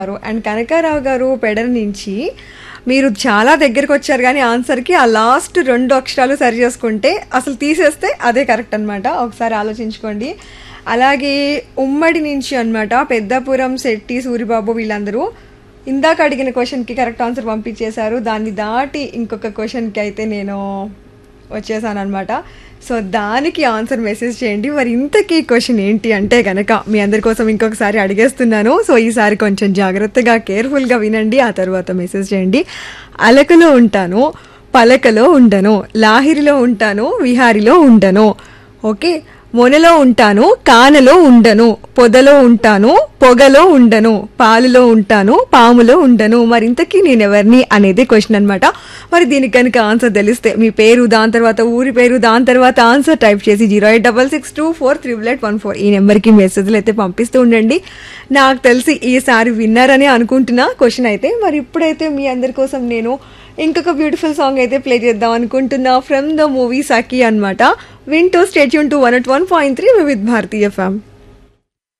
గారు అండ్ కనకారావు గారు పెడర నుంచి మీరు చాలా దగ్గరికి వచ్చారు కానీ ఆన్సర్కి ఆ లాస్ట్ రెండు అక్షరాలు సరి చేసుకుంటే అసలు తీసేస్తే అదే కరెక్ట్ అనమాట ఒకసారి ఆలోచించుకోండి అలాగే ఉమ్మడి నుంచి అనమాట పెద్దపురం శెట్టి సూరిబాబు వీళ్ళందరూ ఇందాక అడిగిన క్వశ్చన్కి కరెక్ట్ ఆన్సర్ పంపించేశారు దాన్ని దాటి ఇంకొక క్వశ్చన్కి అయితే నేను వచ్చేసాను అనమాట సో దానికి ఆన్సర్ మెసేజ్ చేయండి మరి ఇంతకీ క్వశ్చన్ ఏంటి అంటే కనుక మీ అందరి కోసం ఇంకొకసారి అడిగేస్తున్నాను సో ఈసారి కొంచెం జాగ్రత్తగా కేర్ఫుల్గా వినండి ఆ తర్వాత మెసేజ్ చేయండి అలకలో ఉంటాను పలకలో ఉండను లాహిరిలో ఉంటాను విహారిలో ఉండను ఓకే మొనలో ఉంటాను కానలో ఉండను పొదలో ఉంటాను పొగలో ఉండను పాలులో ఉంటాను పాములో ఉండను మరి ఇంతకీ నేను ఎవరిని అనేది క్వశ్చన్ అనమాట మరి దీనికి కనుక ఆన్సర్ తెలిస్తే మీ పేరు దాని తర్వాత ఊరి పేరు దాని తర్వాత ఆన్సర్ టైప్ చేసి zero eight double six two four triple eight one four ఈ నెంబర్కి మెసేజ్లు అయితే పంపిస్తూ ఉండండి నాకు తెలిసి ఈసారి విన్నారని అనుకుంటున్నా క్వశ్చన్ అయితే మరి ఇప్పుడైతే మీ అందరి కోసం నేను ఇంకొక బ్యూటిఫుల్ సాంగ్ అయితే ప్లే చేద్దాం అనుకుంటున్నా ఫ్రమ్ ద మూవీ సఖీ అనమాట వింటూ stay tune to one at one point three with Bharatiya ఫ్యామ్